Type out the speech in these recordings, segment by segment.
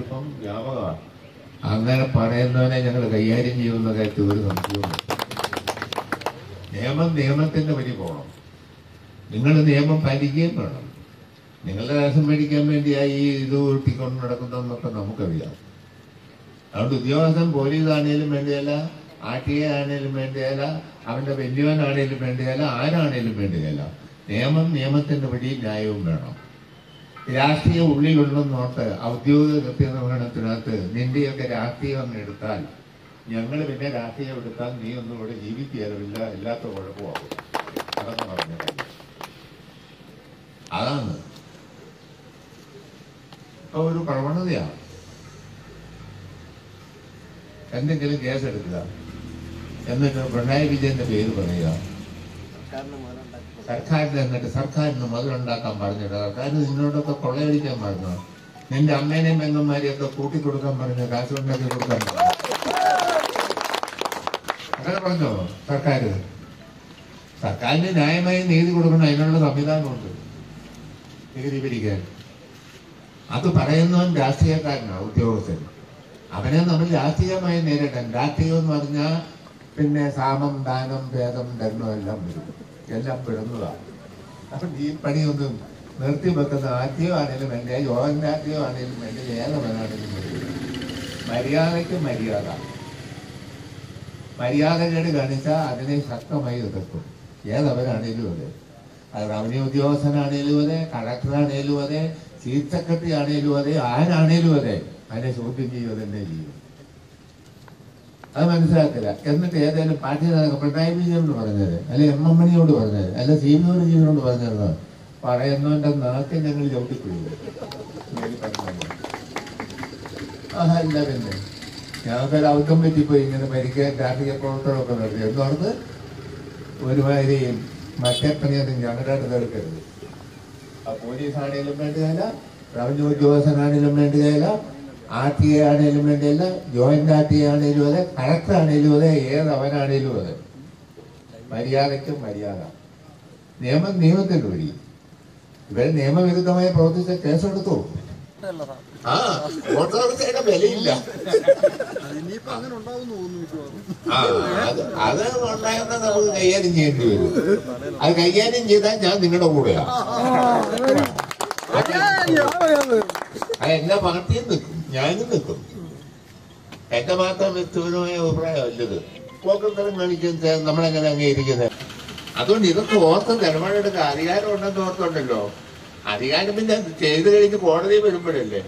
ഇതിപ്പം വ്യാപകമാണ് അങ്ങനെ പറയുന്നവനെ ഞങ്ങൾ കൈകാര്യം ചെയ്യുന്ന കാര്യത്തിൽ ഒരു സംശയവുമില്ല നിയമം നിയമത്തിന്റെ വഴി പോകണം നിങ്ങൾ നിയമം പാലിക്കുകയും വേണം നിങ്ങളുടെ രാഷ്ട്രം മേടിക്കാൻ വേണ്ടിയായി ഈ ഇത് ഊട്ടിക്കൊണ്ട് നടക്കുന്നതെന്നൊക്കെ നമുക്കറിയാം അതുകൊണ്ട് ഉദ്യോഗസ്ഥൻ പോലീസ് ആണേലും വേണ്ടിയല്ല ആർ ടി എ ആണേലും വേണ്ടിയല്ല അവന്റെ വലിയവനാണേലും വേണ്ടിയല്ല ആരാണേലും വേണ്ടിയല്ല നിയമം നിയമത്തിന്റെ വഴി ന്യായവും വേണം രാഷ്ട്രീയ ഉള്ളിലുണ്ടെന്നോട്ട് ഔദ്യോഗിക കൃത്യനിർവഹണത്തിനകത്ത് നിന്റെയൊക്കെ രാഷ്ട്രീയം അങ്ങ് എടുത്താൽ ഞങ്ങൾ പിന്നെ രാഷ്ട്രീയം എടുത്താൽ നീ ഒന്നും ഇവിടെ ജീവിക്കുകയില്ല എല്ലാത്ത കുഴപ്പമാകും അതൊക്കെ പറഞ്ഞു അതാണ് ഇപ്പൊ ഒരു പ്രവണതയാണ് എന്തെങ്കിലും കേസെടുക്കുക എന്നിട്ട് പിണറായി വിജയന്റെ പേര് പറയുക സർക്കാരിന് എന്നിട്ട് സർക്കാരിന് മുതലുണ്ടാക്കാൻ പറഞ്ഞിട്ട് സർക്കാരിന് നിന്നോടൊക്കെ കൊള്ളയടിക്കാൻ പറഞ്ഞു നിന്റെ അമ്മേനെയും പെങ്ങന്മാരെയും ഒക്കെ കൂട്ടിക്കൊടുക്കാൻ പറഞ്ഞു കാശ് ഉണ്ടാക്കി കൊടുക്കാൻ പറഞ്ഞു അങ്ങനെ പറഞ്ഞോ സർക്കാർ സർക്കാരിന് ന്യായമായി നീതി കൊടുക്കണം അതിനുള്ള സംവിധാനമുണ്ട് നികുതി പിരിക്കാൻ അത് പറയുന്നവൻ രാഷ്ട്രീയക്കാരനാണ് ഉദ്യോഗസ്ഥൻ അവനെ നമ്മൾ രാഷ്ട്രീയമായി നേരിടാൻ രാഷ്ട്രീയം എന്ന് പറഞ്ഞാൽ പിന്നെ സാമം ദാനം ഭേദം ദണ്ഡം എല്ലാം വരും എല്ലാം പെടുന്നതാണ് അപ്പം ഈ പണിയൊന്നും നിർത്തി വെക്കുന്ന ആദ്യം ആണെങ്കിലും വേണ്ട യോഗൻ രാഷ്ട്രീയം ആണെങ്കിലും വേണ്ട ഏതവനാണെങ്കിലും വേണ്ടി മര്യാദയ്ക്ക് മര്യാദ മര്യാദകേട് കാണിച്ചാൽ അതിനെ ശക്തമായി എതിർക്കും ഏതവരാണേലും അതെ അത് റവന്യൂ ഉദ്യോഗസ്ഥനാണേലും അതെ കളക്ടറാണേലും അതെ ചീഫ് സെക്രട്ടറി ആണേലും അതെ ആരാണേലും അതെ അതിനെ ചോദ്യം ചെയ്യുക തന്നെ ചെയ്യും അത് മനസ്സിലാക്കില്ല എന്നിട്ട് ഏതായാലും പാർട്ടി നേതാക്കൾ പിണറായി വിജയനോട് പറഞ്ഞത് അല്ലെ എം എം മണിയോട് പറഞ്ഞത് അല്ലെ സീനിയോർ ജീവനോട് പറഞ്ഞത് പറയുന്നവന്റെ നാട്ടിൽ ഞങ്ങൾ ചവിട്ടിക്കൊള്ളുക ആഹാ ഇല്ല പിന്നെ ഞങ്ങൾക്കൊരു ഔട്ടം പറ്റിപ്പോയി ഇങ്ങനെ പരിക്കാൻ രാഷ്ട്രീയ പ്രവർത്തനമൊക്കെ നടത്തി എന്നോർത്ത് ഒരുമാതിരി മറ്റേ പണിയൊന്നും ഞങ്ങളുടെ അടുത്ത് എടുക്കരുത് ആ പോലീസ് ആണെങ്കിലും വേണ്ടിയല്ല റവന്യൂ ഉദ്യോഗസ്ഥനാണെങ്കിലും വേണ്ടിയല്ല ആർ ടി എ ആണെങ്കിലും വേണ്ടിയല്ല ജോയിന്റ് ആർ ടി എ ആണെങ്കിലും അതെ കളക്ടർ ആണെങ്കിലും അതെ ഏത് അവനാണെങ്കിലും അതെ മര്യാദയ്ക്ക് മര്യാദ നിയമം നിയമത്തിന്റെ വഴി ഇവർ നിയമവിരുദ്ധമായി പ്രവർത്തിച്ച കേസെടുത്തു ആ ഓട്ടോറിക്ഷയുടെ വിലയില്ല ഇനിയിപ്പോ അങ്ങനെ ഉണ്ടാവും തോന്നുന്നു മിക്കവാറും ആ അത് അത് ഉണ്ടായിരുന്ന നമുക്ക് കൈകാര്യം ചെയ്യേണ്ടി വരും അത് കൈകാര്യം ചെയ്താൽ ഞാൻ നിങ്ങളുടെ കൂടെയാ അത് എല്ലാ പാർട്ടിയും നിൽക്കും ഞാനും നിൽക്കും എന്റെ മാത്രം വ്യക്തിപരമായ അഭിപ്രായമല്ലത് പോക്കത്തരം കാണിക്കുന്നത് നമ്മളെങ്ങനെ അംഗീകരിക്കുന്നത് അതുകൊണ്ട് ഇതൊക്കെ ഓർത്ത് നിലപാടെടുക്കുക അധികാരം ഉണ്ടെന്ന് ഓർത്തുണ്ടല്ലോ അധികാരം പിന്നെ അത് ചെയ്ത് കഴിഞ്ഞ് കോടതി വരുമ്പോഴല്ലേ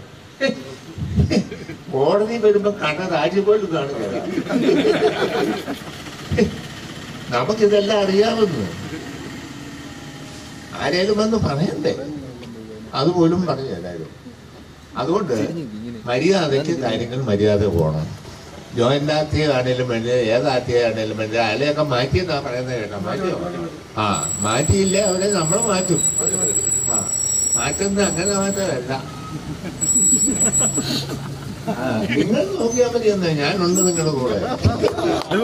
കോടതി വരുമ്പോ കണ്ണ താഴ്ച പോലും കാണുന്നില്ല നമുക്കിതെല്ലാം അറിയാവുന്നു ആരേലും വന്ന് പറയണ്ടേ അതുപോലും പറഞ്ഞു എല്ലാവരും അതുകൊണ്ട് മര്യാദയ്ക്ക് കാര്യങ്ങൾ മര്യാദ പോകണം ജോയിന്റ് ആർട്ടിയ ആണേലും വേണ്ടി ഏത് ആർട്ടിയ ആണേലും വേണ്ടി അയാളെയൊക്കെ മാറ്റിയെന്നാ പറയുന്നത് കേട്ടോ മാറ്റിയോ ആ മാറ്റിയില്ല അവരെ നമ്മൾ മാറ്റും ആ മാറ്റുന്നത് അങ്ങനെ മാറ്റമല്ല ആ, നിങ്ങൾ നോക്കിയാൽ മതി എന്നാ ഞാനുണ്ട് നിങ്ങളുടെ കൂടെ